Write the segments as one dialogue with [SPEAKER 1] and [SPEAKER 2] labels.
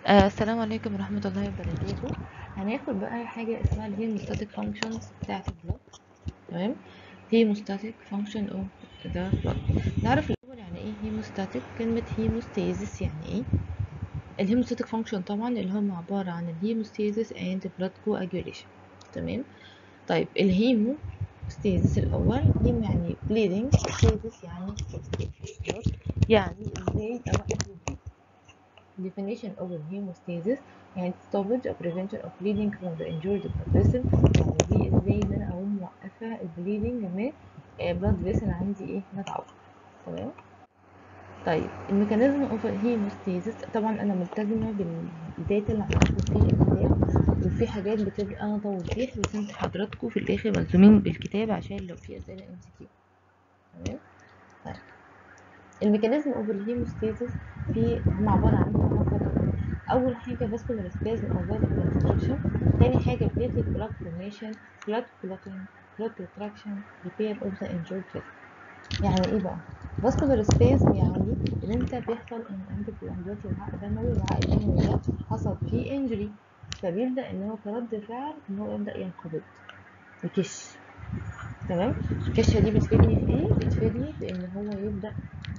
[SPEAKER 1] آه السلام عليكم ورحمة الله وبركاته هناخد بقى حاجة اسمها الهيموستاتيك functions بتاعة البلد تمام هيموستاتيك function of the blood نعرف الأول يعني ايه هيموستاتيك كلمة هيموستاسيس يعني ايه الهيموستاتيك function طبعا اللي هم عبارة عن الهيموستاسيس and blood coagulation تمام طيب الهيمو ستيزس الأول هيمو يعني bleeding ستيزس يعني blood يعني ازاي أوقف البليد definition of hemostasis يعني stoppage or prevention of bleeding from the injured blood vessel يعني دي ازاي ان انا اقوم موقفه البليدنج من blood vessel عندي ايه متعور تمام طيب الميكانيزم اوف هيموستاسيس طبعا انا ملتزمه بالداتا اللي عندكم في الكتاب وفي حاجات بتبقى توضيح بس انتوا حضراتكم في الاخر ملزومين بالكتاب عشان لو في اسئله ام سي كيو تمام طيب الميكانيزم اوف الهيموستاسيس في هم عباره عن ثلاث اول حاجه فاسكولار سبازم او فازو كونستركشن تاني حاجه بليتلت بلاد فورميشن بلاد كلوتنج بلاد ريتراكشن ريبير اوف ذا انجورد فيسل يعني ايه بقى فاسكولار سبازم يعني ان انت بيحصل ان عندك دلوقتي وعاء دموي الوعاء الدموي ده حصل فيه انجري فبيبدا ان هو كرد فعل ان هو يبدا ينقبض يكش تمام الكشه دي بتفيدني في ايه بتفيدني في ان هو يبدا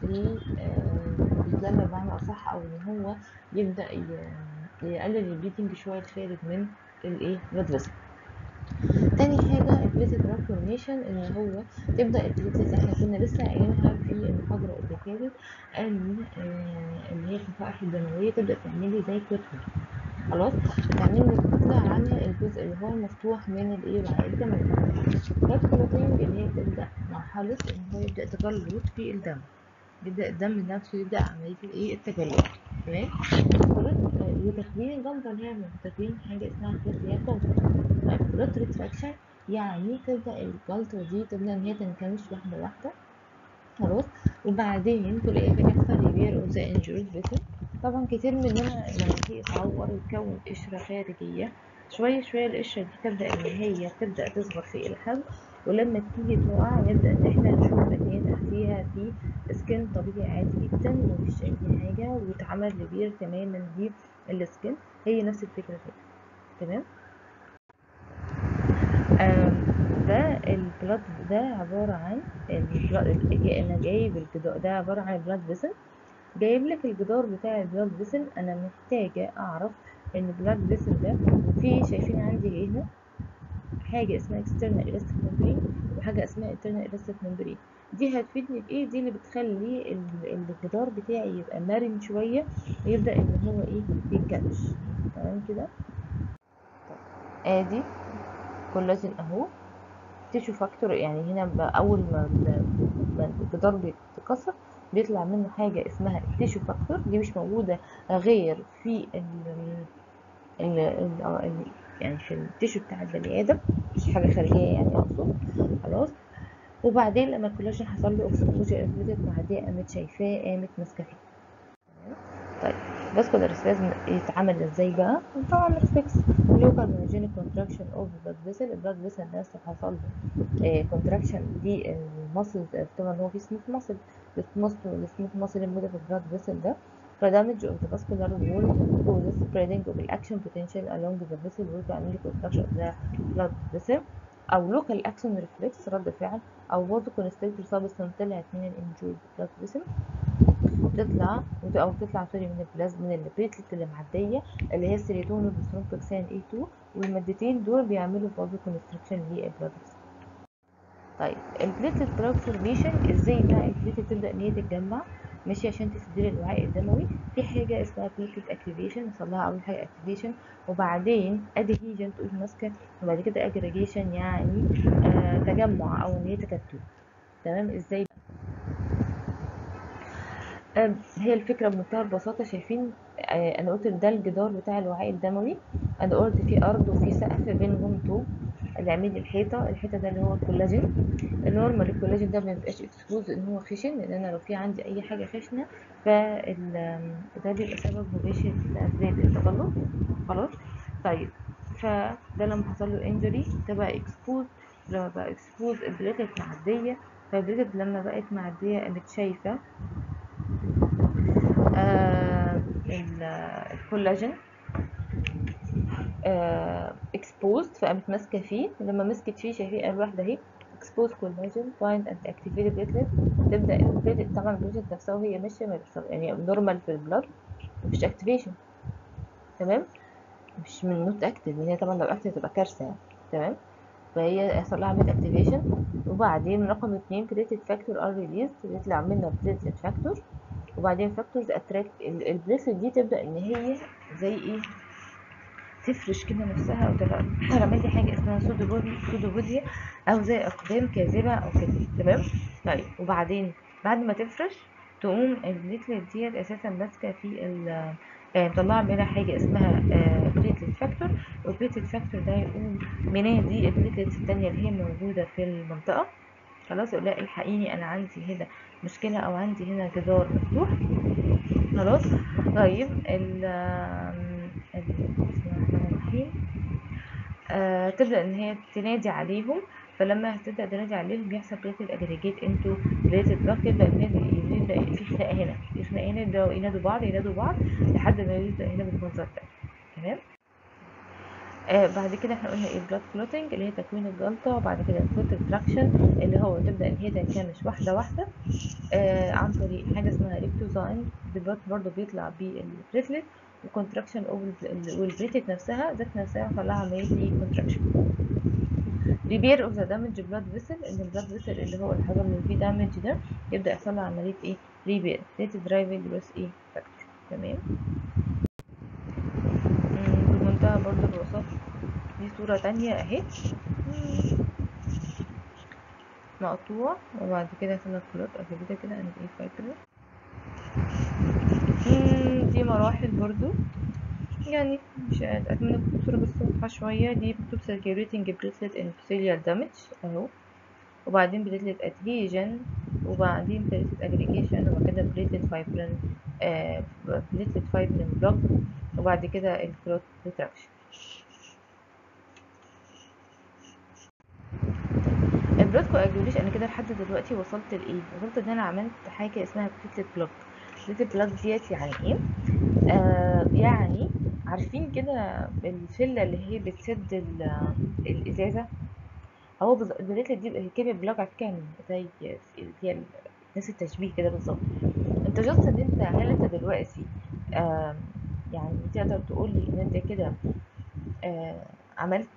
[SPEAKER 1] يتلم بمعنى اصح او ان هو يبدا يقلل البليدنج شويه الخارج من الايه بلاد فيسل تاني حاجة البليتد فورميشن ان هو تبدأ البليتد احنا كنا لسه قايلينها في المحاضرة اللي فاتت ان اللي هي الصفائح الدموية تبدأ تعملي زي كتلة خلاص تعمل لي كتلة عن الجزء اللي هو المفتوح من الايه الوعاء الدموي بلاد كلوتينج اللي هي تبدأ مرحلة ان هو يبدأ تجلط في الدم يبدأ الدم نفسه يبدأ عملية الايه التجلط تمام وتكوين الجلطة اللي هي تكوين حاجة اسمها خيط اللي هي الجلطة طيب بلوت ريتراكشن يعني تبدأ الجلطة دي تبدأ ان هي تنكمش واحدة واحدة خلاص وبعدين تلاقي بيحصل ريبير اوف ذا انجورد فيسل طبعا كتير مننا لما تيجي تعور وتكون قشرة خارجية شوية شوية القشرة دي تبدأ ان هي تبدأ تصغر في الحجم ولما تيجي تقع نبدأ ان احنا نشوف ان هي تحتيها في سكن طبيعي عادي جدا ومفيش اي حاجة واتعمل ريبير تماما دي السكن هي نفس الفكرة كده تمام ده البلاد ده عبارة عن انا جايب الجدار ده عبارة عن البلاد فيسل جايب لك الجدار بتاع البلاد فيسل انا محتاجة اعرف ان البلاد فيسل ده في شايفين عندي هنا حاجة اسمها external elastic membrane وحاجة اسمها internal elastic membrane دي هتفيدني بايه دي اللي بتخلي الجدار بتاعي يبقى مرن شوية ويبدأ ان هو ايه يتكلش تمام كده ادي كولاجين اهو تيشو فاكتور يعني هنا اول ما الجدار بيتكسر بيطلع منه حاجة اسمها التيشو فاكتور دي مش موجودة غير في ال ال ال يعني في التيشو بتاع البني ادم مش حاجة خارجية يعني اقصد خلاص وبعدين لما الكولاجين حصل له اكسبوجر انفلتد بعدين قامت شايفاه قامت ماسكة فيه طيب فاسكولار سبازم يتعمل ازاي بقى طبعا اكسبكس لوكال مونوجينيك كونتراكشن اوف بلاد فيسل البلاد فيسل نفسه حصل له كونتراكشن دي الماسل طبعا هو في سموث ماسل السموث ماسل الموجوده في البلاد فيسل ده فدامج اوف ذا vascular wall causes spreading of the action potential along the vessel ويعمل لي contraction of the blood vessel او local action reflex رد فعل او برضه constrictor substance طلعت من الانجورد blood vessel تطلع او تطلع سوري من البلاز من البليتلت اللي معديه اللي هي السيريتون والسترومبكسان اي 2 والمادتين دول بيعملوا برضه كونستركشن للبلاد طيب البليتلت بلاد فورميشن ازاي بقى البليتلت تبدا ان هي تتجمع ماشي عشان تسد الوعاء الدموي في حاجه اسمها بليتلت اكتيفيشن يحصل لها اول حاجه اكتيفيشن وبعدين ادهيجن تقوم ماسكه وبعد كده اجريجيشن يعني آه تجمع او ان هي تكتل تمام ازاي هي الفكرة بمنتهى البساطة شايفين آه انا قلت ده الجدار بتاع الوعاء الدموي انا قلت في ارض وفي سقف بينهم طوب اللي عامل لي الحيطة الحيطة ده اللي هو الكولاجين النورمال الكولاجين ده ما بيبقاش اكسبوز ان هو خشن لان انا لو في عندي اي حاجة خشنة فال ده بيبقى سبب مباشر لاسباب التجلط خلاص طيب فده لما حصل له انجري ده بقى اكسبوز لما بقى اكسبوز البليتت معدية فالبليتت لما بقت معدية قامت شايفة آه الكولاجين اكسبوزد فقامت ماسكه فيه ولما مسكت فيه شايفين الواح ده اهي اكسبوز كولاجين فايند اند اكتيفيت بليتلت تبدا البليتلت طبعا البليتلت نفسها وهي ماشيه ما بيحصل يعني نورمال في البلاد مفيش اكتيفيشن تمام مش من نوت اكتف هي طبعا لو اكتف تبقى كارثه يعني تمام فهي يحصل لها عمليه اكتيفيشن وبعدين رقم اتنين بليتلت فاكتور ار ريليز بيطلع منها بليتلت فاكتور وبعدين فاكتورز اتراكت البليتلت دي تبدا ان هي زي ايه تفرش كده نفسها وتعمل لي حاجه اسمها سودوبودي سودوبوديا او زي اقدام كاذبه او كده تمام طيب وبعدين بعد ما تفرش تقوم البليتلت ديت اساسا ماسكه في ال مطلعه منها حاجه اسمها بليتلت فاكتور والبليتلت فاكتور ده يقوم منادي البليتلتس التانية اللي هي موجوده في المنطقه خلاص يقول لها الحقيني انا عندي هنا مشكله او عندي هنا جدار مفتوح خلاص طيب ال بسم الله الرحمن الرحيم آه تبدا ان هي تنادي عليهم فلما تبدا تنادي عليهم بيحصل بليتد اجريجيت انتو بليتد بلوك تبدا ان يبدا في خناقه هنا في خناقه هنا يبداوا ينادوا بعض ينادوا بعض لحد ما يبدا هنا بالمنظر ده تمام آه بعد كده احنا قلنا ايه بلاد كلوتنج اللي هي تكوين الجلطه وبعد كده الفوت تراكشن اللي هو تبدا ان هي تنكمش واحده واحده آه عن طريق حاجه اسمها ريبتوزاين البلاد برضه بيطلع بالبريتلت وكونتراكشن والبليتلت نفسها ذات نفسها يحصل لها عمليه كونتراكشن ريبير اوف ذا دامج بلاد فيسل ان البلاد فيسل اللي هو اللي حصل له فيه دامج ده يبدا يحصل له عمليه ايه ريبير ديت درايفنج بس ايه فاكتور تمام بمنتهى برضو البساطه دي صوره تانية اهي مقطوع وبعد كده يحصل لك كلوت او كده كده انا ايه فاكره دي مراحل برضو يعني مش اتمنى تكون الصورة بس واضحة شوية دي مكتوب circulating platelet endothelial damage اهو وبعدين platelet adhesion وبعدين platelet aggregation وبعد كده platelet fibrin آه platelet fibrin block وبعد كده الكلوت retraction البلاد coagulation انا كده لحد دلوقتي وصلت لايه وصلت ان انا عملت حاجة اسمها platelet block platelet block ديت يعني ايه آه يعني عارفين كده الفله اللي هي بتسد الازازه هو البليتلت دي كلمه بلوك على فكره زي هي نفس التشبيه كده بالظبط انت جاست ان انت هل انت دلوقتي آه يعني تقدر تقول لي ان انت كده آه عملت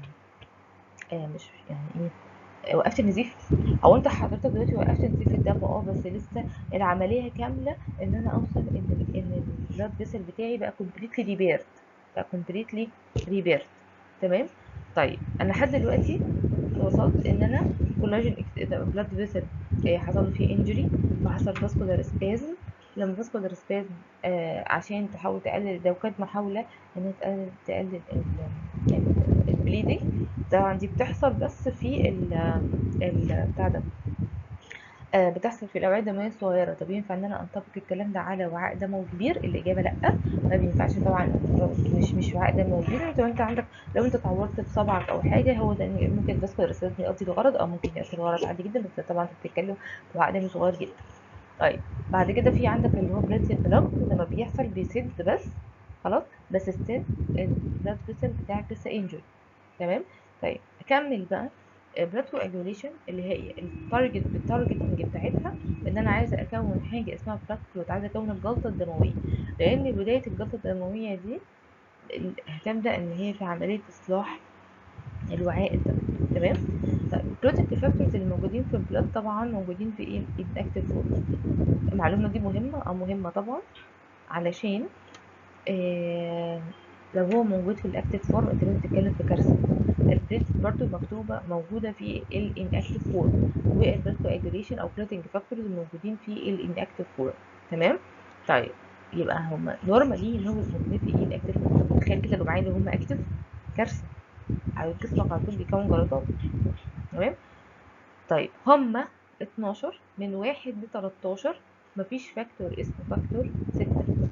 [SPEAKER 1] آه مش يعني ايه وقفت النزيف او انت حضرتك دلوقتي وقفت نزيف الدم اه بس لسه العمليه كامله ان انا اوصل ان ان البلاد فيسل بتاعي بقى كومبليتلي ريبيرت بقى كومبليتلي ريبيرت تمام طيب انا لحد دلوقتي وصلت ان انا كولاجين بلاد فيسل حصل له فيه انجري فحصل فاسكولار سبازم لما فاسكولار سبازم آه عشان تحاول تقلل ده وكانت محاوله ان تقلل تقلل البليدنج طبعا دي بتحصل بس في ال ال بتاع ده آه بتحصل في الاوعيه الدمويه الصغيره طب ينفع ان انا انطبق الكلام ده على وعاء دموي كبير الاجابه لا ما بينفعش طبعا مش مش وعاء دموي كبير انت انت عندك لو انت اتعورت في صبعك او حاجه هو ده ممكن الفاسكولار سبازم يقضي الغرض او ممكن يقضي الغرض عادي جدا بس طبعا انت بتتكلم في وعاء دموي صغير جدا طيب بعد كده في عندك اللي هو بليتلت بلوك لما بيحصل بيسد بس خلاص بس ستيل البلاد فيسل بتاعك لسه انجري تمام طيب اكمل بقى بلاد كواجوليشن اللي هي التارجت بالتارجتنج بتاعتها ان انا عايزه اكون حاجه اسمها بلاد كلوت عايزه اكون الجلطه الدمويه لان بدايه الجلطه الدمويه دي هتبدا ان هي في عمليه اصلاح الوعاء الدموي تمام طيب البروتكت فاكتورز اللي موجودين في البلاد طبعا موجودين في ايه الاكتيف فورم المعلومه دي مهمه اه مهمه طبعا علشان آه لو هو موجود في الاكتيف فورم انت لازم تتكلم في كارثه البريت برضو مكتوبه موجوده في الانكتيف فورم والبريت كواجوليشن او بلوتنج فاكتورز موجودين في الانكتيف فورم تمام طيب يبقى هم نورمالي ان هم موجودين في الانكتيف فورم تخيل كده الجماعه اللي هم اكتيف كارثه على جسمك على طول بيكون جلطات تمام طيب هما 12 من 1 ل 13 مفيش فاكتور اسمه فاكتور 6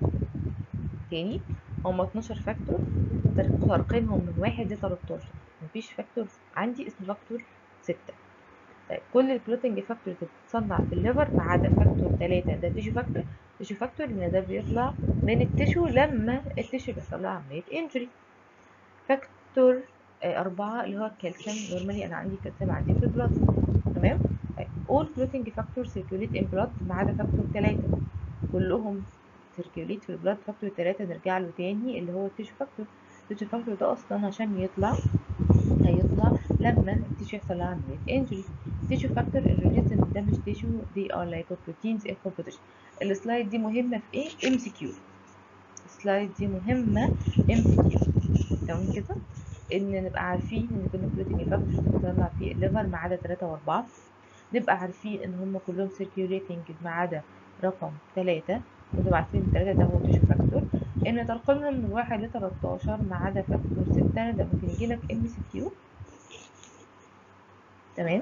[SPEAKER 1] تاني هما 12 فاكتور ترقيمهم من 1 ل 13 مفيش فاكتور عندي اسمه فاكتور 6 طيب كل البلوتنج فاكتورز بتتصنع في الليفر ما عدا فاكتور 3 ده تيشو فاكتور تيشو فاكتور ان ده بيطلع من التشو لما التشو بيحصل له عمليه انجري فاكتور آه، أربعة اللي هو الكالسيوم نورمالي أنا عندي كالسيوم عندي في البلاد تمام طيب all clotting factors circulate in blood ما عدا فاكتور تلاتة كلهم circulate في البلاد فاكتور تلاتة نرجع له تاني اللي هو التيشو فاكتور التيشو فاكتور ده أصلا عشان يطلع هيطلع لما التيشو يحصل لها عملية injury tissue factor is released in damaged tissue they are like proteins in composition السلايد دي مهمة في ايه؟ MCQ السلايد دي مهمة MCQ تمام كده؟ ان نبقى عارفين ان كل بروتين فاكتورز بتطلع في الليفر ما عدا 3 و4 نبقى عارفين ان هم كلهم circulating ما عدا رقم 3 ونبقى عارفين ان 3 ده هو تيشو فاكتور ان ترقيمهم من 1 ل 13 ما عدا فاكتور 6 ده ممكن يجيلك ام سي كيو تمام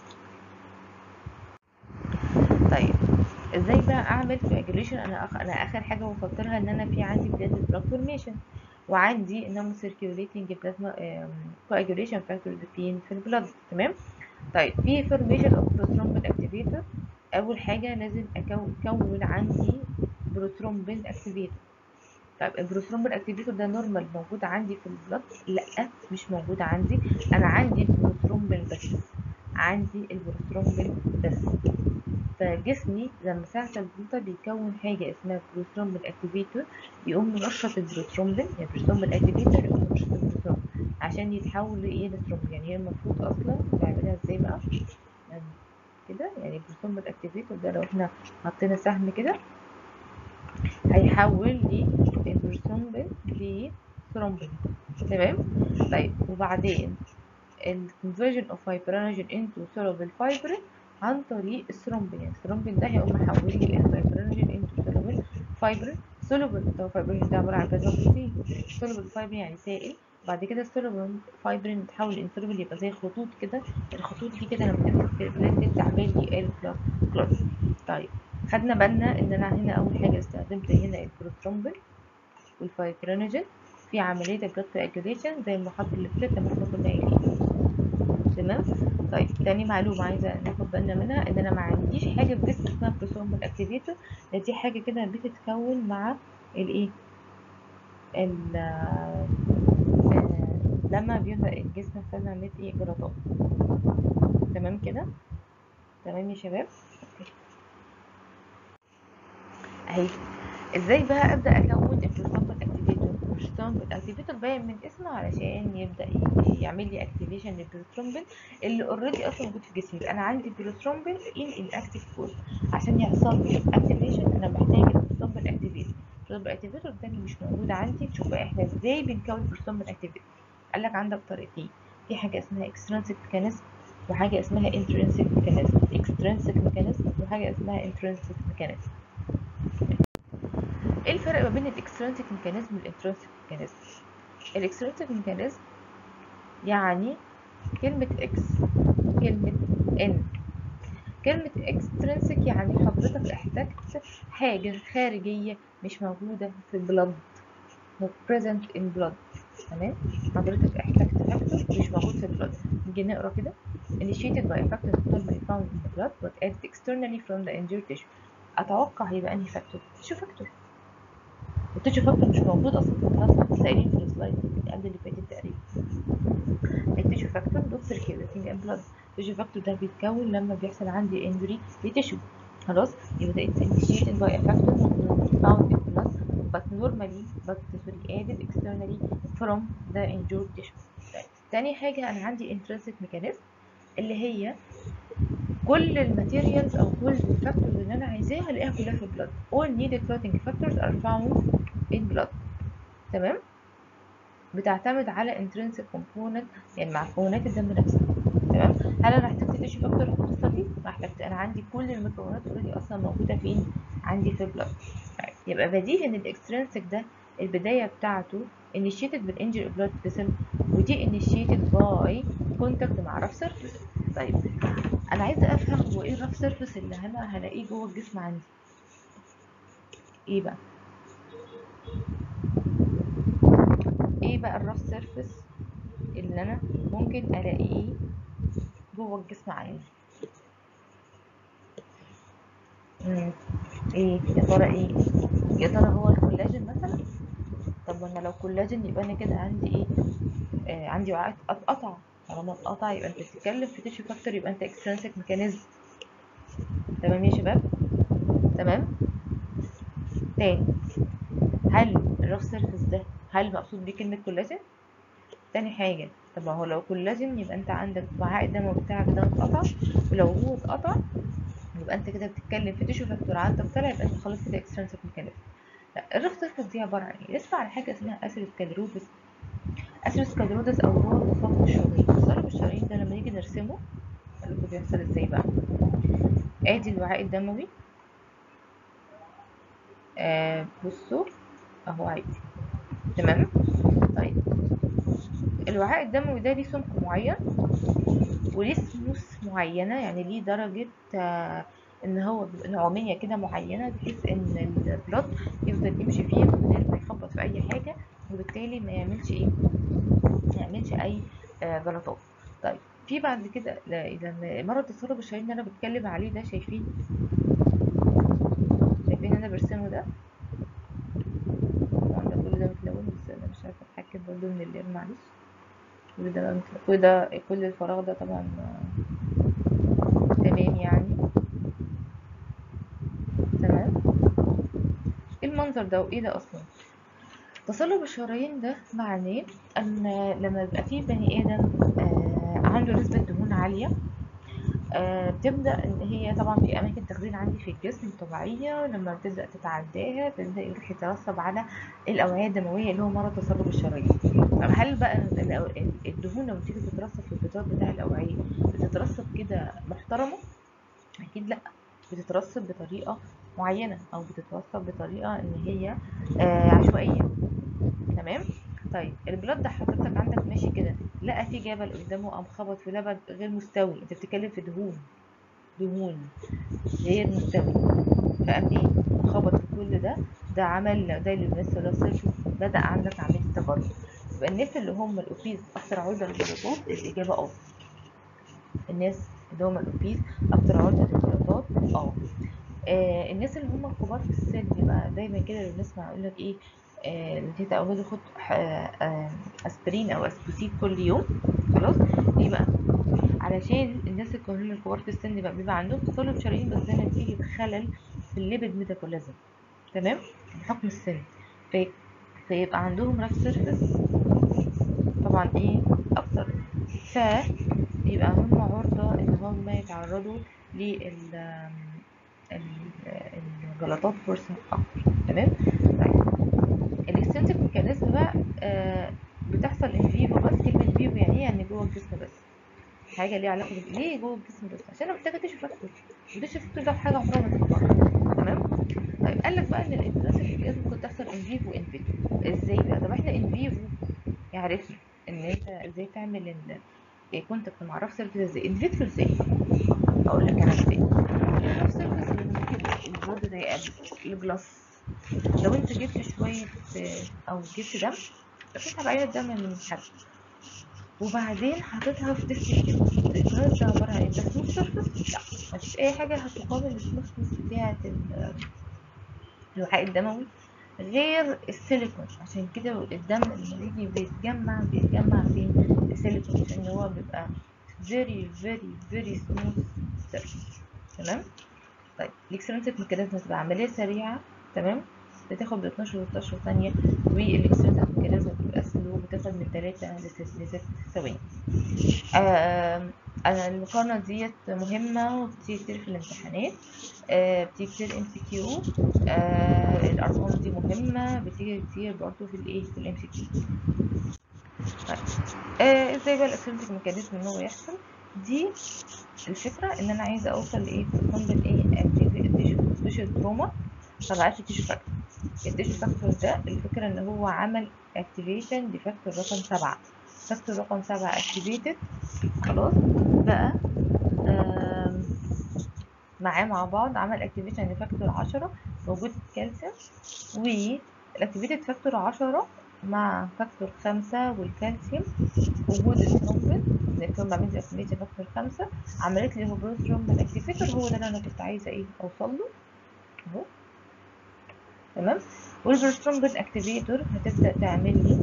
[SPEAKER 1] طيب ازاي بقى اعمل coagulation انا أخ... انا اخر حاجه وصلت لها ان انا في عندي platelet blood formation وعندي ان هم circulating plasma um, coagulation factors فين في البلد تمام طيب في formation of prothrombin activator اول حاجه لازم اكون اكون عندي بروثرومبين اكتيفيتور طيب البروثرومبين اكتيفيتور ده نورمال موجود عندي في البلد لا مش موجود عندي انا عندي البروثرومبين بس عندي البروثرومبين بس فجسمي لما ساعة الجلوطة بيكون حاجة اسمها بروثرومبين اكتيفيتور يقوم منشط البروثرومبين يعني البروثرومبين اكتيفيتور يقوم منشط البروثرومبين عشان يتحول لايه لثرومبين يعني هي المفروض اصلا بعملها ازاي بقى يعني كده يعني البروثرومبين اكتيفيتور ده لو احنا حطينا سهم كده هيحول لي البروثرومبين لثرومبين تمام طيب وبعدين الكونفرجن اوف فايبرينوجين انتو soluble فايبرين عن طريق الثرومبين يعني الثرومبين ده هيقوم محول لي الفايبرينوجين انتو soluble فايبرين soluble ده فايبرين ده عباره عن بلازما بروتين soluble فايبرين يعني سائل بعد كده السولوبل فايبرين يتحول انسولوبل يبقى زي خطوط كده الخطوط دي كده لما تمسك في البلاد تعمل لي الكلوت كلوت طيب خدنا بالنا ان انا هنا اول حاجه استخدمت هنا البروثرومبين والفايبرينوجين في عمليه البلاد كواجوليشن زي المحاضره اللي فاتت لما احنا كنا قايلين تمام طيب تاني معلومه عايزه ناخد بالنا منها ان انا ما عنديش حاجه في جسمي اسمها بروثرومبين اكتيفيتور دي حاجه كده بتتكون مع الايه ال لما بيبدأ الجسم يحصل عملية ايه جلطات تمام كده تمام يا شباب اهي ازاي بقى ابدا اكون البروستامبل اكتيفيتور البروستامبل اكتيفيتور باين من اسمه علشان يبدا يعمل لي اكتيفيشن للبروسترومبين اللي اوريدي اصلا موجود في جسمي انا عندي بروسترومبين ان الاكتيف فورم عشان يحصل لي اكتيفيشن انا محتاج البروستامبل اكتيفيتور البروستامبل اكتيفيتور ده اللي مش موجود عندي نشوف بقى احنا ازاي بنكون البروستامبل اكتيفيتور قال لك عندك طريقتين في حاجه اسمها اكسترنسيك ميكانيزم وحاجه اسمها انترنسيك ميكانيزم اكسترنسيك ميكانيزم وحاجه اسمها انترنسيك ميكانيزم ايه الفرق ما بين الاكسترنسيك ميكانيزم والانترنسيك ميكانيزم الاكسترنسيك ميكانيزم يعني كلمه اكس كلمه ان كلمة اكسترنسيك يعني حضرتك احتجت حاجة خارجية مش موجودة في البلد not present in blood تمام حضرتك احتجت فاكتور مش موجود في البلد نيجي نقرا كده initiated by a factor normally found in the blood but added externally from the injured tissue اتوقع هيبقى انهي فاكتور تيشو فاكتور والتيشو فاكتور مش موجود اصلا في البلد لسه قايلين في السلايد اللي قبل اللي فاتت تقريبا التيشو فاكتور دوت circulating in blood التيشو فاكتور ده بيتكون لما بيحصل عندي injury لتيشو خلاص يبقى ده it's initiated by a factor found in blood but normally but sorry added externally from the injured tissue تاني حاجة أنا عندي intrinsic mechanism اللي هي كل الماتيريالز أو كل الفاكتورز اللي أنا عايزاها ألاقيها كلها في البلد all needed clotting factors are found in blood تمام بتعتمد على intrinsic component يعني مكونات الدم نفسها تمام هل انا احتجت تيشو فاكتور في القصه دي ما احتجت انا عندي كل المكونات اوريدي اصلا موجوده فين عندي في البلد طيب يبقى بديهي ان الاكسترنسك ده البدايه بتاعته initiated بالانجري بلاد فيسل ودي initiated باي كونتاكت مع رف سيرفيس طيب انا عايزه افهم هو ايه الرف سيرفيس اللي انا هلاقيه جوه الجسم عندي ايه بقى ايه بقى الرف سيرفيس اللي انا ممكن الاقيه جوه الجسم عندي ايه يا ترى ايه يا ترى هو الكولاجين مثلا طب ما انا لو كولاجين يبقى انا كده عندي ايه آه عندي وعاء اتقطع طالما اتقطع يبقى انت بتتكلم في تيشو فاكتور يبقى انت اكسترنسك ميكانيزم تمام يا شباب تمام تاني هل الرف سيرفيس ده هل مقصود بيه كلمة كولاجين تاني حاجة طب ما هو لو كولاجين يبقى انت عندك وعاء الدم بتاعك ده اتقطع ولو هو اتقطع يبقى انت كده بتتكلم في تيشو فاكتور عندك طلع يبقى انت خلاص كده اكسترنسك ميكانيزم لا الرف سيرفيس دي عبارة عن ايه؟ نسمع عن حاجة اسمها اثيروسكليروزس اثيروسكليروزس او هو تصلب الشرايين تصلب الشرايين ده لما نيجي نرسمه اقول لكم بيحصل ازاي بقى ادي الوعاء الدموي آه بصوا اهو عادي تمام طيب الوعاء الدموي ده ليه سمك معين وليه سموث معينة يعني ليه درجة آه ان هو بيبقى نعومية كده معينة بحيث ان البلد يفضل يمشي فيه من غير ما يخبط في اي حاجة وبالتالي ما يعملش ايه ما يعملش اي آه غلطات طيب في بعد كده لما مرض تصلب الشرايين اللي انا بتكلم عليه ده شايفين شايفين انا برسمه ده طبعا ده كل ده متلون بس انا مش عارفه اتحكم برضه من الليل معلش كل ده متلون كل ده كل الفراغ ده طبعا تمام يعني تمام ايه المنظر ده وايه ده اصلا تصلب الشرايين ده معناه ان لما يبقى فيه بني ادم آه عنده نسبة دهون عالية آه بتبدأ ان هي طبعا في اماكن تخزين عندي في الجسم طبيعية لما بتبدأ تتعداها بيبدأ يروح يترسب على الاوعية الدموية اللي هو مرض تصلب الشرايين طب هل بقى الدهون لما بتيجي تترسب في الجدار بتاع الاوعية بتترسب كده محترمة اكيد لا بتترسب بطريقة معينة او بتترسب بطريقة ان هي آه عشوائية تمام طيب البلاد ده حضرتك عندك ماشي كده لقى في جبل قدامه قام خبط في لبن غير مستوي انت بتتكلم في دهون دهون غير مستوي فقام ايه خبط في كل ده ده عمل ده اللي الناس اللي بدا عندك عمليه التجرد يبقى الناس اللي هم الاوبيز اكثر عرضه للجلطات الاجابه اه الناس اللي هم الاوبيز اكثر عرضه للجلطات اه آه الناس اللي هم الكبار في السن بقى دايما كده اللي بنسمع يقول لك ايه اللي آه اولادي خد آه اسبرين او اسبوسيد كل يوم خلاص ليه بقى علشان الناس اللي الكبار في السن بقى بيبقى عندهم تصلب شرايين بس ده نتيجه خلل في الليبيد ميتابوليزم تمام بحكم السن في فيبقى عندهم راك سيرفيس طبعا ايه اكتر فيبقى هم عرضه ان هم يتعرضوا لل الجلطات فرصة أكتر تمام طيب الاكستنسيف ميكانيزم بقى آه بتحصل ان فيفو بس كلمة فيفو يعني ايه يعني جوه الجسم بس حاجة ليها علاقة بال ليه جوه الجسم بس عشان انا محتاجة تيشو فاكتور والتيشو فاكتور ده حاجة عمرها ما تتكرر تمام طيب قال لك بقى ان الاكستنسيف ميكانيزم ممكن تحصل ان فيفو ان فيتو ازاي بقى طب احنا ان فيفو عرفنا ان انت ازاي تعمل كونتاكت مع رف سيرفيس ازاي ان فيتو ازاي اقول لك انا ازاي الرف سيرفيس اللي بنجيب البلد زي الجلاس لو انت جبت شوية او جبت دم بتسحب عينة دم من الحد وبعدين حطيتها في ديسك الجهاز ده عبارة عن ايه سموث سيرفيس لا مفيش اي حاجة هتقابل السموثنس بتاعة الوعاء الدموي غير السيليكون عشان كده الدم لما بيجي بيتجمع بيتجمع فين في السيليكون عشان هو بيبقى very very very smooth surface تمام طيب الاكسترنسيك ميكانيزم بتبقى عملية سريعة تمام بتاخد ب 12 ل 13 ثانية والاكسترنسيك ميكانيزم بتبقى سلو بتاخد من 3 ل 6 ثواني انا المقارنة ديت مهمة وبتيجي كتير في الامتحانات آه بتيجي كتير ام سي كيو الارقام دي مهمة بتيجي كتير برضه في الايه في الام سي كيو طيب آه ازاي بقى الاكسترنسيك ميكانيزم ان هو يحصل دي الفكرة ان انا عايزة اوصل لايه تكون ايه تيشو تروما طلعت لي تيشو فاكتور التيشو فاكتور ده الفكرة ان هو عمل اكتيفيشن لفاكتور رقم سبعة فاكتور رقم سبعة اكتيفيتد خلاص بقى معاه مع بعض عمل اكتيفيشن لفاكتور عشرة موجود الكالسيوم والاكتيفيتد فاكتور عشرة مع فاكتور خمسة والكالسيوم وجود الثرومبين الثرومب عملت اكتيفيشن فاكتور خمسة عملت لي هوبروثرومبين اكتيفيتور هو ده اللي انا كنت عايزة ايه اوصل له اهو تمام والبروسترومبين اكتيفيتور هتبدا تعمل لي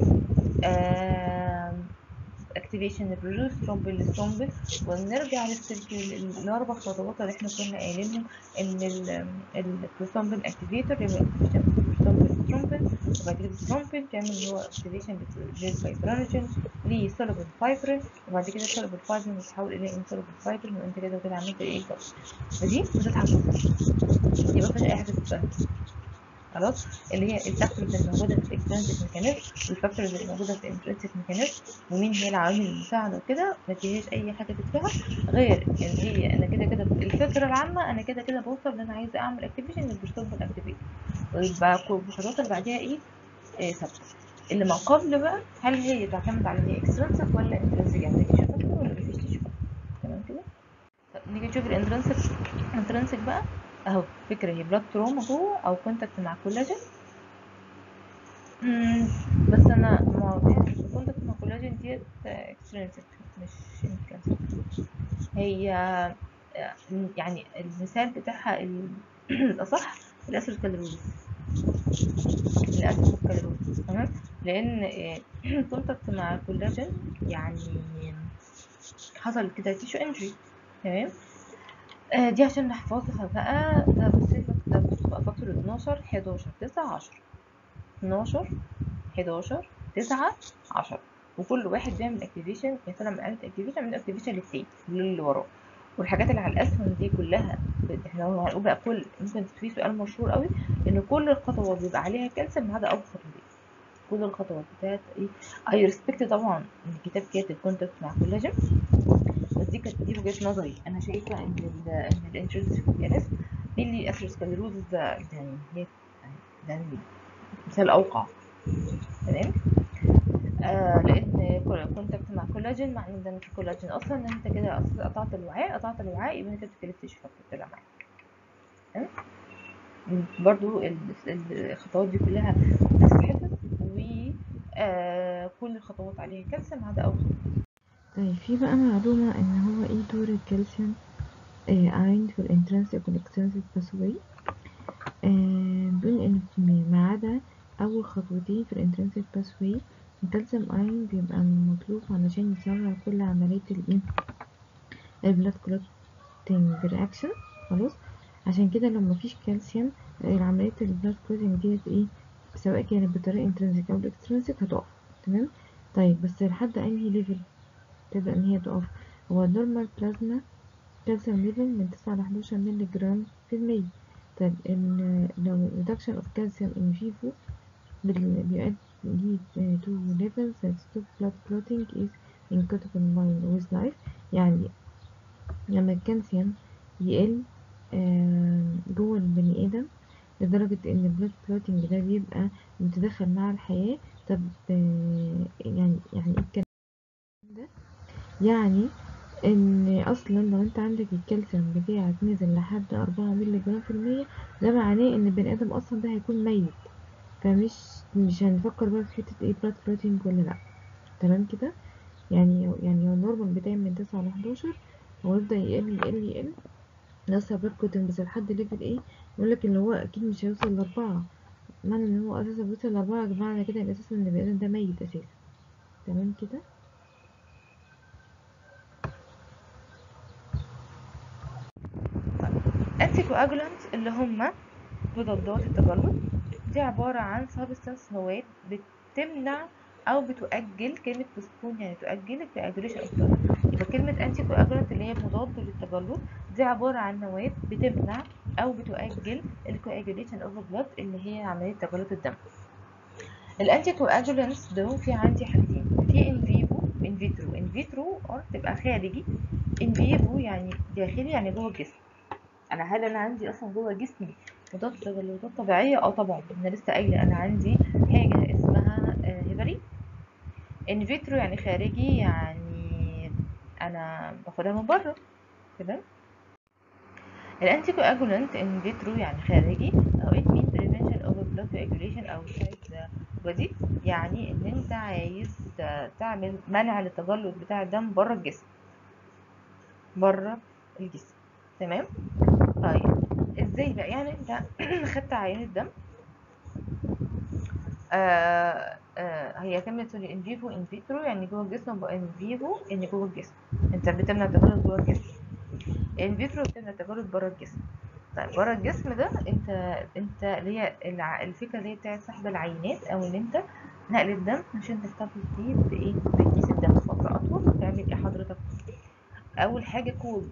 [SPEAKER 1] اكتيفيشن البروسترومبين للثرومبين ونرجع للسلك الاربع خطوات اللي احنا كنا قايلينهم ان البروسترومبين اكتيفيتور يبقى البروسترومبين ثرومبين وبعد كده الثرومبين تعمل اللي هو اكتيفيشن للفايبرينوجين لسولوبين فايبرين وبعد كده السولوبين فايبرين بتتحول الى انسولوبين فايبرين وانت كده كده عملت ايه فدي بتتحول يبقى مفيش اي حاجه تتفهم خلاص اللي هي الفاكتورز اللي موجوده في الاكسترنسيك ميكانيزم والفاكتورز اللي موجوده في الانترنسيك ميكانيزم ومين هي العوامل المساعده وكده ما فيهاش اي حاجه تتفهم غير ان هي انا كده كده الفكره العامه انا كده كده بوصل ان انا عايزه اعمل اكتيفيشن للبروستومبل اكتيفيشن ويبقى الخطوات اللي بعديها ايه إيه ثابته اللي ما قبل بقى هل هي تعتمد على ان هي اكسترنسيك ولا انترنسيك يعني مفيش فاكتور ولا مفيش تيشو تمام كده طب نيجي نشوف الانترنسيك الانترنسيك بقى اهو فكرة هي بلاد تروما جوه او كونتاكت مع كولاجين بس انا ما كونتاكت مع كولاجين ديت اكسترنسيك مش انترنسيك هي يعني المثال بتاعها الاصح الاسيروسكليروز الاسيروسكليروز تمام لان كونتاكت مع كولاجين يعني حصل كده تيشو انجري تمام آه دي عشان نحفظها بقى ده بصي ده بص بقى فاكتور 12 11 9 10 12 11 9 10 وكل واحد بيعمل اكتيفيشن مثلا لما عملت اكتيفيشن من اكتيفيشن للتاني اللي وراه والحاجات اللي على الاسهم دي كلها احنا هنقول بقى كل ممكن في سؤال مشهور قوي ان كل الخطوات بيبقى عليها كالسيوم ما عدا اول خطوتين كل الخطوات بتاعت ايه اي ريسبكت طبعا الكتاب كاتب كونتاكت مع كولاجين بس دي كانت دي وجهه نظري انا شايفه ان ال ان الانترنسيك ميكانيزم دي اللي اثيروسكليروز ده يعني هي ده مثال اوقع تمام آه لان كونتاكت مع كولاجين معنى ان في كولاجين اصلا ان انت كده قطعت الوعاء قطعت الوعاء يبقى انت بتكلفتش فاكتور طلع معاك تمام برضو الخطوات دي كلها بتتحفظ و آه كل الخطوات عليها كالسيوم ما عدا اول خطوه
[SPEAKER 2] طيب في بقى معلومة ان هو ايه دور الكالسيوم آه ايند في الانترنسيك والاكسترنسيك باثواي آه بيقول ان ما عدا اول خطوتين في الانترنسيك باثواي الكالسيوم ايون بيبقى مطلوب علشان يسرع كل عملية الايه البلاد كلوتينج رياكشن خلاص عشان كده لو مفيش كالسيوم عملية البلاد كلوتينج ديت ايه سواء كانت بطريقة انترنسيك او الاكسترنسيك هتقف تمام طيب بس لحد انهي ليفل تبدأ ان هي تقف هو النورمال بلازما كالسيوم ليفل من تسعة لحداشر مللي جرام في المية طيب ان لو reduction of calcium in vivo بيؤدي to levels that stop blood clotting is incompatible with life يعني لما الكالسيوم يقل جوه البني ادم لدرجة ان البلاد كلوتينج ده بيبقى متدخل مع الحياة طب يعني يعني ايه الكلام ده يعني ان اصلا لو انت عندك الكالسيوم بتاعك نزل لحد أربعة مللي جرام في المية ده معناه ان البني ادم اصلا ده هيكون ميت فمش مش هنفكر بقى في حتة ايه بلاد كلوتينج ولا لا تمام كده يعني يعني هو النورمال بتاعي من تسعة لحداشر ويبدأ يقل يقل يقل لسه بلاد كلوتينج بس لحد ليفل ايه يقولك ان هو اكيد مش هيوصل لأربعة معنى ان هو اساسا بيوصل لأربعة يا جماعة معنى كده ان اساسا ان البني ادم ده ميت اساسا تمام كده
[SPEAKER 1] انتي كواجولانت اللي هما مضادات التجلط دي عبارة عن سبستانس مواد بتمنع او بتؤجل كلمة بوستبون يعني تؤجل الكواجوليشن اوف يبقى كلمة انتي كواجولانت اللي هي مضاد للتجلط دي عبارة عن مواد بتمنع او بتؤجل الكواجوليشن اوف بلاد اللي هي عملية تجلط الدم الانتي كواجولانتس دول في عندي حاجتين في ان فيفو ان فيترو ان فيترو تبقى خارجي ان فيفو يعني داخلي يعني جوه الجسم انا هل انا عندي اصلا جوه جسمي مضاد تجلطات طبيعيه اه طبعا انا لسه قايله انا عندي حاجه اسمها هيبرين ان فيترو يعني خارجي يعني انا باخدها من بره تمام الانتي كواجولانت ان فيترو يعني خارجي او it mean prevention of blood coagulation او body يعني ان انت عايز تعمل منع للتجلط بتاع الدم بره الجسم بره الجسم تمام طيب ازاي بقى يعني انت خدت عينة دم آه آه هي كلمة سوري ان فيفو ان فيترو يعني جوه الجسم ان فيفو ان جوه الجسم انت بتمنع تجلط جوه الجسم ان فيترو بتمنع تجلط بره الجسم طيب بره الجسم ده انت انت اللي هي الع- الفكره اللي هي بتاعت سحب العينات او ان انت نقل الدم عشان تحتفظ بيه بايه بكيس الدم فتره اطول تعمل ايه حضرتك اول حاجه كود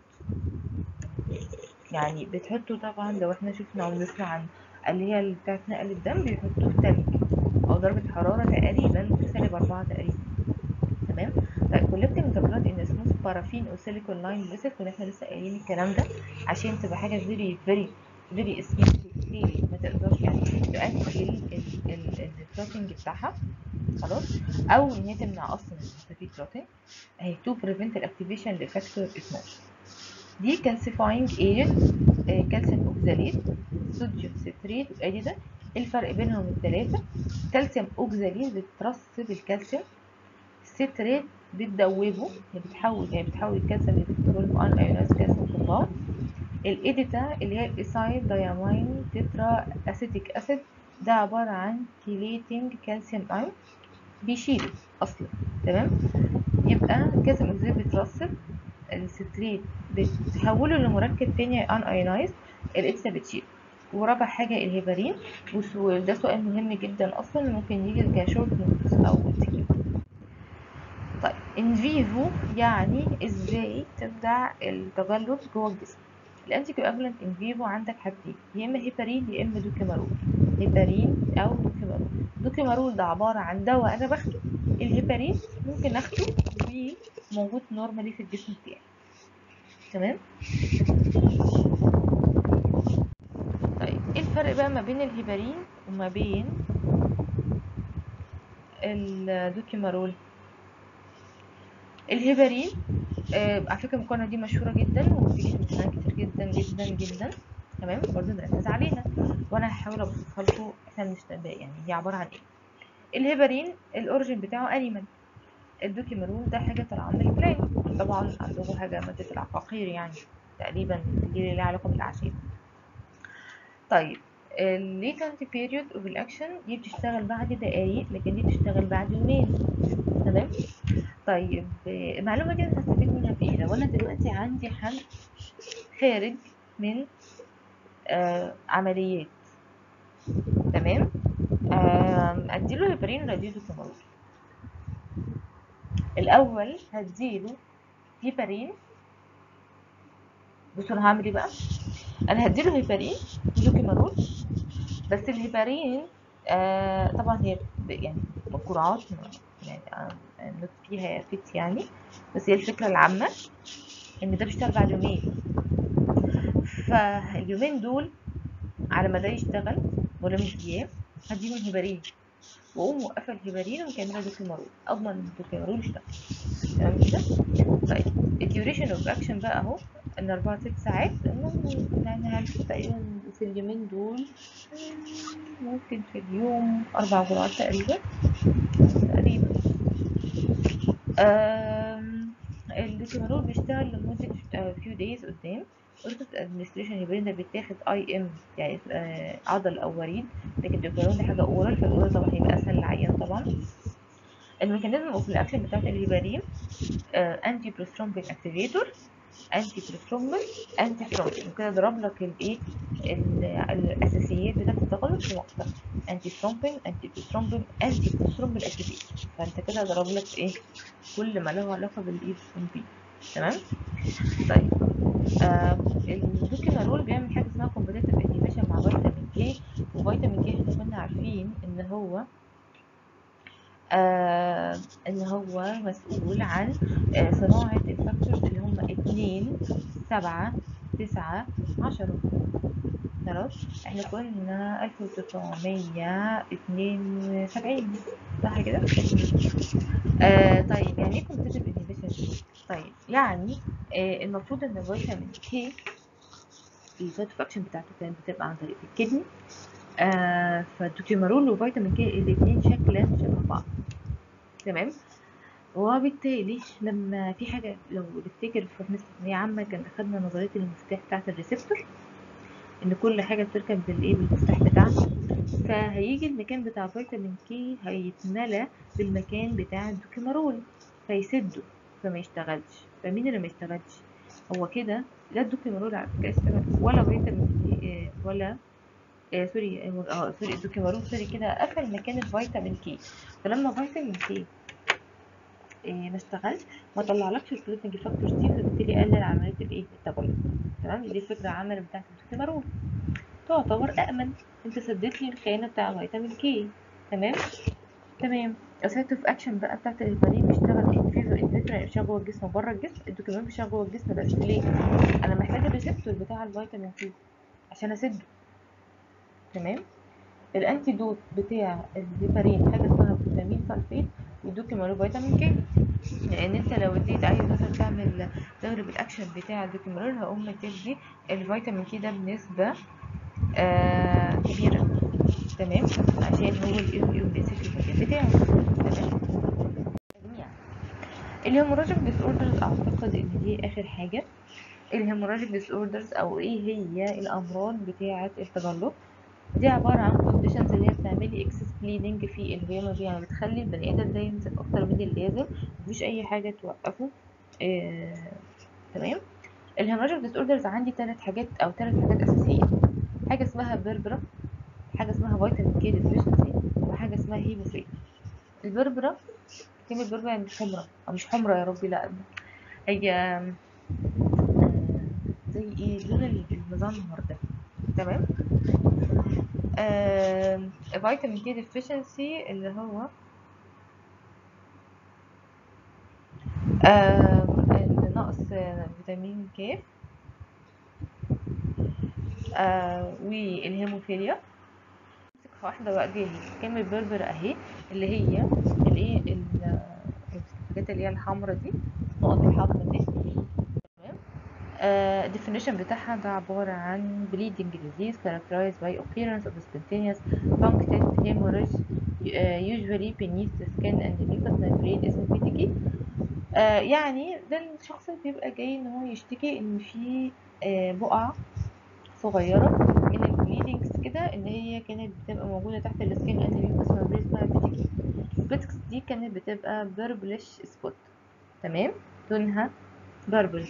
[SPEAKER 1] يعني بتحطه طبعا لو احنا شفنا او بنسمع عن اللي هي اللي بتاعت نقل الدم بيحطوه في تلج او درجه حراره تقريبا سالب أربعة تقريبا تمام طيب collecting the blood in a smooth paraffin or silicone lined vessel كنا احنا لسه قايلين الكلام ده عشان تبقى حاجه very very very smooth ما تقدرش يعني تؤكل الكلوتنج بتاعها خلاص او ان هي تمنع اصلا ان في كلوتنج اهي to prevent الاكتيفيشن لفاكتور 12 دي calcifying agent كالسيوم اوكزاليت صوديوم ستريت وادي ده الفرق بينهم الثلاثه كالسيوم اوكزاليت بترسب الكالسيوم ستريت بتدوبه هي بتحول هي بتحول الكالسيوم اللي في 12 ان ايونايز كالسيوم كومباوند الايديتا اللي هي الايسايل دايامين تترا اسيتيك اسيد ده عباره عن كيليتنج كالسيوم ايون بيشيله اصلا تمام يبقى الكالسيوم اوكزاليت بترسب الستريت بتحوله لمركب تاني ان ايونايز الاكسا بتشيل ورابع حاجة الهيبارين وده سؤال مهم جدا اصلا ممكن يجي كشورت نوتس او تكيب طيب ان فيفو يعني ازاي تمنع التجلط جوه الجسم الانتي كواجولانت ان فيفو عندك حاجتين يا اما هيبارين يا اما دوكيمارول هيبارين او دوكيمارول دوكيمارول ده عبارة عن دواء انا باخده الهيبارين ممكن اخده وموجود نورمالي في الجسم بتاعي تمام طيب ايه الفرق بقى ما بين الهيبارين وما بين الدوكيمارول الهيبارين آه على فكره المقارنه دي مشهوره جدا وبتيجي في امتحانات كتير جدا جدا جدا تمام برضه نركز عليها وانا هحاول ابسطها لكم احنا بنشتغل يعني هي عباره عن ايه الهيبارين الاوريجين بتاعه انيمال الدوكيمارول ده حاجه طالعه من البلان طبعا عندكم حاجه ماده العقاقير يعني تقريبا دي ليها علاقه بالاعشاب طيب الليتنت بيريود اوف الاكشن دي بتشتغل بعد دقايق لكن دي بتشتغل بعد يومين تمام طيب المعلومه دي انا هستفيد منها في ايه لو انا دلوقتي عندي حد خارج من آه عمليات تمام آه اديله هيبرين ولا اديله دوكيمارول الاول هديله هيبرين بصوا انا هعمل ايه بقى انا هديله هيبارين دوكيمارول بس الهيبارين آه طبعا هي يعني جرعات يعني آه نوت فيها فيت يعني بس هي الفكره العامه ان ده بيشتغل بعد يومين فاليومين دول على ما ده يشتغل ولا مش ايام هديله الهيبارين واقوم موقفه الهيبارين ومكمله دوكيمارول اضمن ان الدوكيمارول يشتغل تمام كده طيب الديوريشن اوف اكشن بقى اهو ان اربعة ست ساعات يعني هنشوف تقريبا في اليومين دول ممكن في اليوم اربع جرعات تقريبا تقريبا الدوكيمارول بيشتغل لمدة فيو دايز قدام قرصة الادمنستريشن هيبرين ده بيتاخد اي ام يعني آه عضل او وريد لكن الدوكيمارول دي حاجة اورال فالاورال طبعا هيبقى اسهل للعيان طبعا الميكانيزم اوف الاكشن بتاعت الهيبارين انتي بروسترومبين اكتيفيتور انتي بروسترومبين انتي ثرومبين وكده ضرب لك الايه الاساسيات بتاعت التغلط في مقطع انتي ثرومبين انتي بروسترومبين انتي بروسترومبين اكتيفيتور فانت كده ضرب لك ايه كل ما له علاقه بالايه بالثرومبين تمام طيب آه الدوكيمارول بيعمل حاجه اسمها كومبتيتيف انهيبيشن مع فيتامين كي وفيتامين كي احنا كنا عارفين ان هو آه ان هو مسؤول عن آه صناعة الفاكتورز اللي هم اتنين سبعة تسعة عشرة خلاص احنا كنا الف وتسعمية اتنين وسبعين صح كده آه طيب يعني ايه كومبتيتيف انهيبيشن طيب يعني آه المفروض ان فيتامين كي الفاكشن بتاعته كانت بتبقى عن طريق الكدني آه فالدوكيمارول وفيتامين كي الاتنين شكلا شبه بعض تمام وبالتالي لما في حاجة لو تفتكر في مادة ثانوية عامة كان أخدنا نظرية المفتاح بتاعة الريسبتور إن كل حاجة بتركب بالإيه بالمفتاح بتاعها فهيجي المكان بتاع فيتامين كي هيتملى بالمكان بتاع الدوكيمارول فيسده فما يشتغلش فمين اللي ما يشتغلش هو كده لا الدوكيمارول على فكره اشتغل ولا فيتامين كي آه، ولا آه سوري اه آه، سوري الدوكيمارول سوري كده قفل مكان الفيتامين كي فلما فيتامين كي إيه ما اشتغلش ما طلعلكش الكلوتنج فاكتور سي فبالتالي قلل عمليه الايه التبلد تمام دي الفكره العامه بتاعت الدوكيمارول تعتبر أأمن انت سديت لي الخانة بتاع فيتامين كي تمام تمام السايت اوف اكشن بقى بتاعت الهيبارين بيشتغل ان فيفو ان فيترو يعني بيشتغل جوه الجسم وبره الجسم الدوكيمارول بيشتغل جوه الجسم بس ليه انا محتاجه الريسبتور بتاع الفيتامين كي عشان اسده تمام الانتيدوت بتاع الهيبارين حاجه اسمها فيتامين سلفيت والدوكيمارول فيتامين كي لان انت لو اديت عايز مثلا تعمل تغلب الاكشن بتاع الدوكيمارول هقوم تدي الفيتامين كي ده بنسبه آه كبيره تمام عشان هو اللي يقوم يمسك المكان بتاعه تمام جميع الهيموراجيك ديس اوردرز اعتقد ان دي اخر حاجه الهيموراجيك ديس اوردرز او ايه هي الامراض بتاعه التجلط دي عبارة عن كونديشنز اللي هي بتعمل لي اكسس بليدنج في الهيموجلوبين يعني بتخلي البني ادم ده يمسك اكتر من اللازم مفيش اي حاجة توقفه آه، تمام الهيموراجيك ديس اوردرز عندي ثلاث حاجات او ثلاث حاجات اساسية حاجة اسمها بيربرا حاجة اسمها فيتامين كي ديفيشنسي وحاجة اسمها هيموفيل البربرا كلمة بربرا يعني مش حمرا او مش حمرا يا ربي لا هي آه، زي ايه لون المزنهر ده تمام آه فيتامين كي ديفيشنسي اللي هو آه نقص فيتامين كي آه والهيموفيليا امسك واحدة بقى دي كلمة بربر اهي اللي هي الايه ال- الحاجات اللي هي الحمرا دي النقط الحمرا دي تمام الديفينيشن بتاعها ده عبارة عن bleeding disease characterized by appearance of spontaneous punctate hemorrhage uh, usually beneath the skin and the mucous membrane اسمه PTK آه يعني ده الشخص بيبقى جاي ان هو يشتكي ان في آه بقعة صغيرة من البليدنجز كده ان هي كانت بتبقى موجودة تحت السكين اند ميوكس ممبرين اسمها بيتيكي البيتكس دي كانت بتبقى بيربلش سبوت تمام لونها بيربل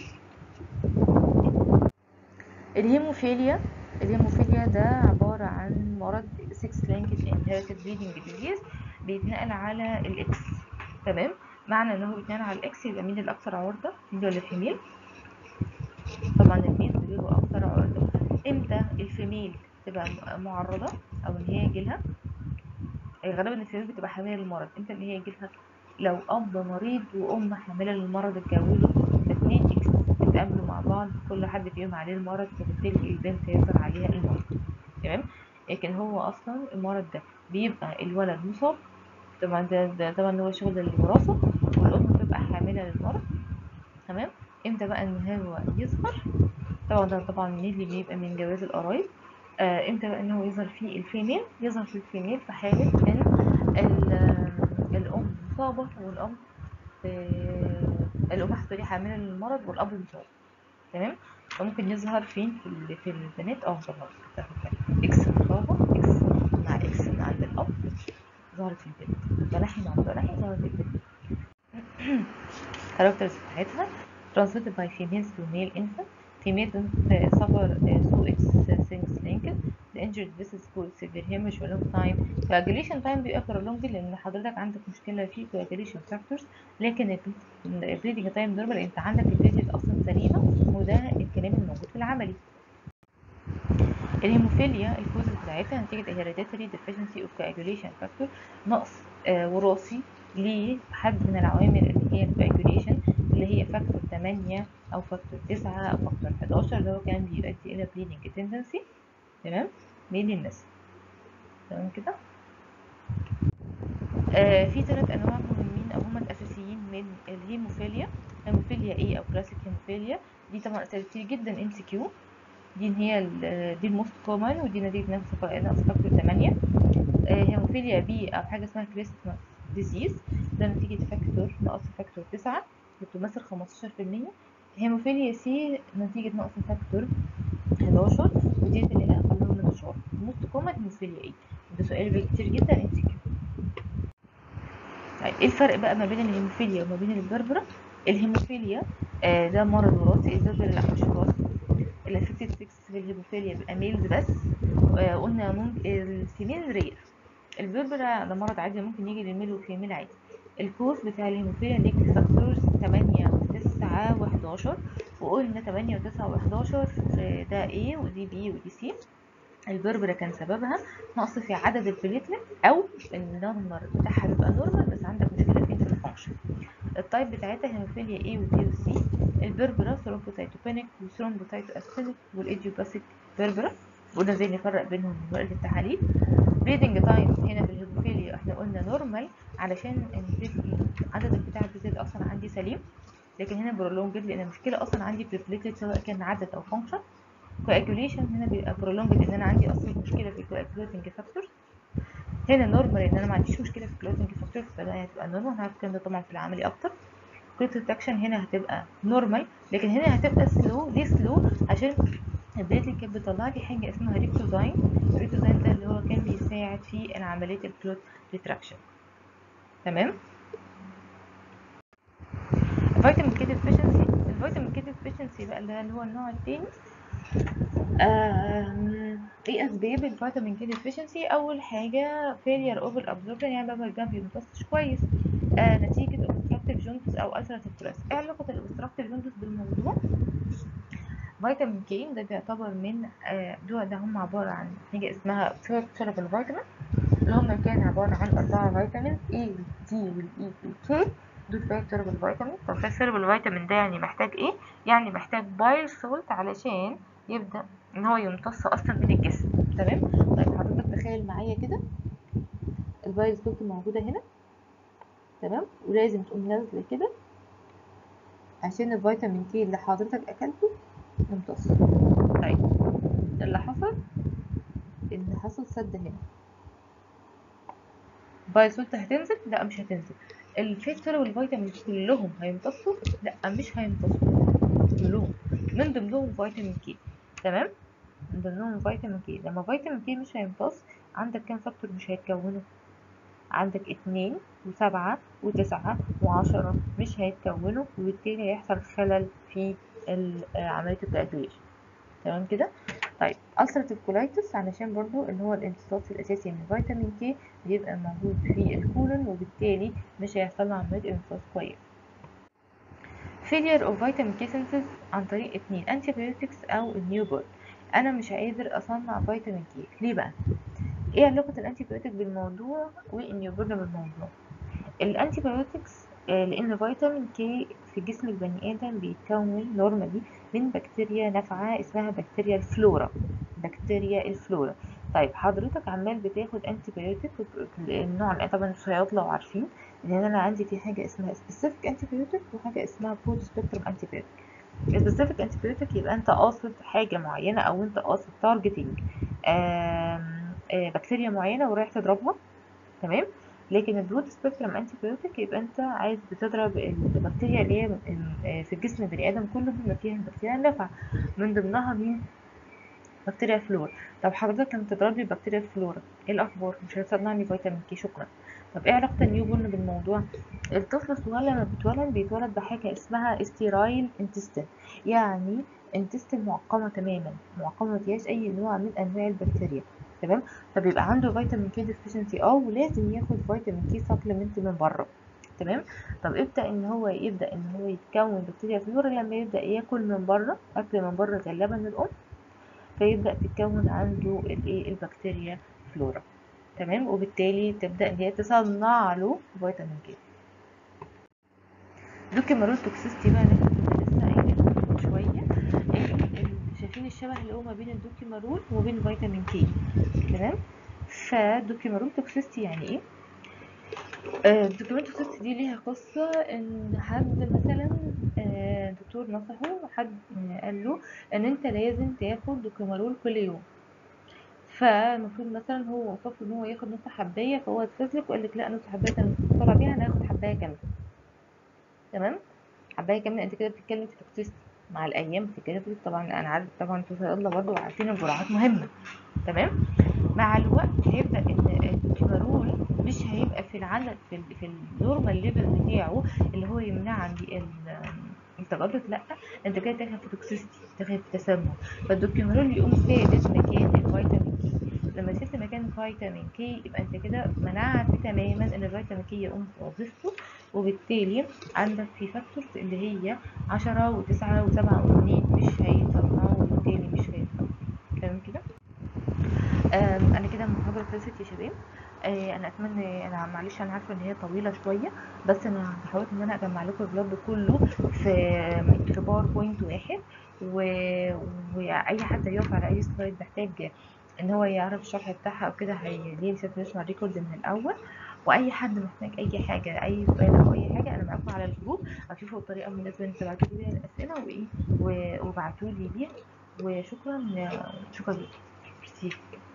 [SPEAKER 1] الهيموفيليا الهيموفيليا ده عبارة عن مرض 6 linked inherited bleeding disease بيتنقل على الاكس تمام معنى ان هو بيتنقل على الاكس يبقى مين الاكثر عرضة مين ولا الفيميل طبعا الميل بيبقوا اكثر عرضة امتى الفيميل تبقى م- معرضة او ان هي يجيلها غالبا الفيميل بتبقى حاملة للمرض امتى ان هي يجيلها لو اب مريض وام حاملة للمرض اتجوزوا فاتنين اكس اتقابلوا مع بعض كل حد فيهم عليه المرض فبالتالي البنت هيظهر عليها المرض تمام لكن هو اصلا المرض ده بيبقى الولد مصاب طبعا ده, ده طبعا هو شغل الوراثة والام بتبقى حاملة للمرض تمام امتى بقى ان هو يظهر طبعا ده طبعا مين اللي بيبقى من جواز القرايب آه امتى بقى ان هو يظهر في الفيميل يظهر في الفيميل في حالة ان ال- الام مصابة والاب آه، الام سوري حاملة للمرض والاب مصاب تمام فممكن يظهر فين في ال- في البنات اه طبعا تاخد بالك اكس مصابة اكس مع اكس من عند الاب ظهرت في البنت تنحي مع تنحي ظهرت في البنت characters بتاعتها transmitted by females to male infant female don't uh, suffer uh, so it's uh, things linked the injured vessels cause severe hemorrhage for long time coagulation time بيبقى prolonged لان حضرتك عندك مشكلة في coagulation factors لكن ال bleeding time normal انت عندك البليتد اصلا سليمة وده الكلام الموجود في العملي الهيموفيليا الكوزز بتاعتها نتيجة hereditary deficiency of coagulation factor نقص آه وراثي لحد من العوامل اللي هي الكواجوليشن اللي هي فاكتور 8 او فاكتور 9 او فاكتور 11 اللي هو كان بيؤدي الى bleeding tendency تمام بين الناس تمام كده آه في ثلاث انواع مهمين او هم الاساسيين من الهيموفيليا هيموفيليا ايه او كلاسيك هيموفيليا دي طبعا اسئله كتير جدا ام سي كيو دي اللي هي ال- دي الموست كومن ودي نتيجه نقص نقص فاكتور 8 آه، هيموفيليا بي او حاجه اسمها كريستماس ديزيز ده نتيجه فاكتور نقص فاكتور 9 بتمثل 15% هيموفيليا سي نتيجه نقص فاكتور 11 ودي اللي هي اقل من الشهر الموست كومن هيموفيليا ايه ده سؤال كتير جدا ام سي كيو طيب ايه الفرق بقى ما بين الهيموفيليا وما بين البربرة الهيموفيليا آه ده مرض وراثي البربرة لا مش وراثي الافكتد سكس في الهيموفيليا بيبقى ميلز بس آه قلنا ممكن الفيميل رير البربرة ده مرض عادي ممكن يجي للميل والفيميل عادي الكوز بتاع الهيموفيليا نيجاتيف فاكتورز 8 و9 و11 وقلنا 8 و9 و11 ده A ودي B ودي C البربرة كان سببها نقص في عدد البليتلت او النمبر بتاعها بيبقى نورمال بس عندك مشكله فين في الفانكشن التايب بتاعتها هيموفيليا A و B و C البربرة ثرومبوسايتوبينيك وثرومبوسايتواسيليك والايديوباثيك بربرة وده زي نفرق بينهم من ورقه التحاليل بريدنج تايم هنا في الهيموفيليا احنا قلنا نورمال علشان عدد البتاع البيزل اصلا عندي سليم لكن هنا برولونجد لان المشكله اصلا عندي في البليتلت سواء كان عدد او فانكشن كواجوليشن هنا بيبقى برولونجد ان انا عندي اصلا مشكله في كواجوليتنج فاكتورز هنا نورمال ان انا ما عنديش مشكله في كواجوليتنج فاكتورز فده هتبقى نورمال هنعرف الكلام ده طبعا في العملي اكتر كريت ريتاكشن هنا هتبقى نورمال لكن هنا هتبقى سلو ليه سلو عشان البليتلت كانت بتطلع لي حاجه اسمها ريكتوزاين الريكتوزاين ده اللي هو كان بيساعد في عمليه الكلوت ريتراكشن تمام فيتامين كي ديفيشنسي الفيتامين كي ديفيشنسي بقى اللي هو النوع التاني ايه اسباب الفيتامين كي ديفيشنسي اول حاجه فيلير اوف الابزوربشن يعني بابا الجنب بيمتصش كويس آه نتيجه اوبستراكتيف جونتس او التراتيف كلاس ايه علاقه الاوبستراكتيف جونتس بالموضوع فيتامين كي ده بيعتبر من آه دول ده هم عباره عن حاجه اسمها ثيرد سيربل فيتامين اللي هم كان عباره عن اربعه فيتامين اي دي والاي والكي دول فيها سيربل فيتامين طب فيها سيربل فيتامين ده يعني محتاج ايه يعني محتاج بايل سولت علشان يبدا ان هو يمتص اصلا من الجسم تمام طيب حضرتك تخيل معايا كده البايل سولت موجوده هنا تمام ولازم تقوم نازله كده عشان الفيتامين كي اللي حضرتك اكلته يمتص طيب اللي حصل ان حصل سد هنا بايل سولت هتنزل لا مش هتنزل الفيكتور والفيتامين كلهم هيمتصوا لا مش هيمتصوا كلهم من ضمنهم فيتامين كي تمام من ضمنهم فيتامين كي لما فيتامين كي مش هيمتص عندك كام فاكتور مش هيتكونوا عندك اتنين وسبعة وتسعة وعشرة مش هيتكونوا وبالتالي هيحصل خلل في عملية الكواجوليشن تمام كده طيب ألسرتيف كولايتس علشان برضو اللي هو الامتصاص الأساسي من فيتامين كي بيبقى موجود في الكولون وبالتالي مش هيحصل له عملية امتصاص كويس failure of vitamin K synthesis عن طريق اتنين antibiotics أو النيوبورن أنا مش قادر أصنع فيتامين كي ليه بقى؟ ايه علاقة الانتيبيوتيك بالموضوع والنيوبورن بالموضوع؟ الانتيبيوتكس لان فيتامين كي في جسم البني ادم بيتكون نورمالي من بكتيريا نافعه اسمها بكتيريا الفلورا بكتيريا الفلورا طيب حضرتك عمال بتاخد انتيبيوتيك النوع طبعا الصيادله وعارفين ان انا عندي في حاجه اسمها سبيسيفيك انتيبيوتيك وحاجه اسمها برود سبيكتروم انتيبيوتيك السبيسيفيك انتيبيوتيك يبقى انت قاصد حاجه معينه او انت قاصد تارجتنج بكتيريا معينه ورايح تضربها تمام لكن البرود سبيكترم انتيبيوتيك يبقى انت عايز بتضرب البكتيريا اللي هي في جسم البني ادم كله بما فيها البكتيريا النافعه من ضمنها مين بكتيريا فلور طب حضرتك لما تضرب لي بكتيريا فلورا ايه الاخبار مش هتصنع لي فيتامين كي شكرا طب ايه علاقه النيو بورن بالموضوع الطفل الصغير لما بيتولد بيتولد بحاجه اسمها استيرايل انتستين يعني انتستين معقمه تماما معقمه ما فيهاش اي نوع من انواع البكتيريا تمام فبيبقى عنده فيتامين كي ديفيشنسي اه ولازم ياخد فيتامين كي سبلمنت من بره تمام طب ابدا ان هو يبدا ان هو يتكون بكتيريا فلورا لما يبدا ياكل من بره اكل من بره زي لبن الام فيبدا تتكون عنده الايه البكتيريا فلورا تمام وبالتالي تبدا ان هي تصنع له فيتامين كي دوكيمارول توكسيستي بقى اللي كنا لسه قايلينها من شويه شايفين الشبه اللي هو ما بين الدوكيمارول وبين فيتامين كي تمام فالدوكيمارول توكسيستي يعني ايه الدوكيمارول توكسيستي دي ليها قصة ان حد مثلا دكتور نصحه حد قال له ان انت لازم تاخد دوكيمارول كل يوم فالمفروض مثلا هو وصف ان هو ياخد نص حبايه فهو اتفزلك وقال لك لا نص حبايه انا مش مقتنع بيها انا هاخد حبايه كامله تمام حبايه كامله انت كده بتتكلم في توكسيستي مع الايام بتتكلم طبعا انا عارف طبعا انتوا صيادله برضه وعارفين الجرعات مهمه تمام مع الوقت هيبدا ان الكيمارول مش هيبقى في العدد في ال في النورمال ليفل بتاعه اللي هو يمنع عندي ال- التجلط لا انت كده داخل في توكسيستي داخل في تسمم فالدوكيمارول يقوم سادس مكان الفيتامين كي لما سبت مكان فيتامين كي يبقى انت كده منعت تماما ان الفيتامين كي يقوم بوظيفته وبالتالي عندك في فاكتورز اللي هي عشرة وتسعة وسبعة واتنين مش هيتصنعوا وبالتالي مش هيتصنعوا تمام كده آم، انا كده المحاضرة خلصت يا شباب آه، انا اتمنى انا معلش انا عارفه ان هي طويله شويه بس انا حاولت ان انا اجمع لكم البلاد كله في في باوربوينت واحد و... واي حد هيقف على اي سلايد محتاج ان هو يعرف الشرح بتاعها او كده هيلاقي لسه يسمع الريكورد من الاول واي حد محتاج اي حاجه اي سؤال او اي حاجه انا معاكم على الجروب هشوفوا الطريقه المناسبه ان تبعتوا لي بيها الاسئله وايه و- وابعتوا لي بيها وشكرا شكرا لكم ميرسي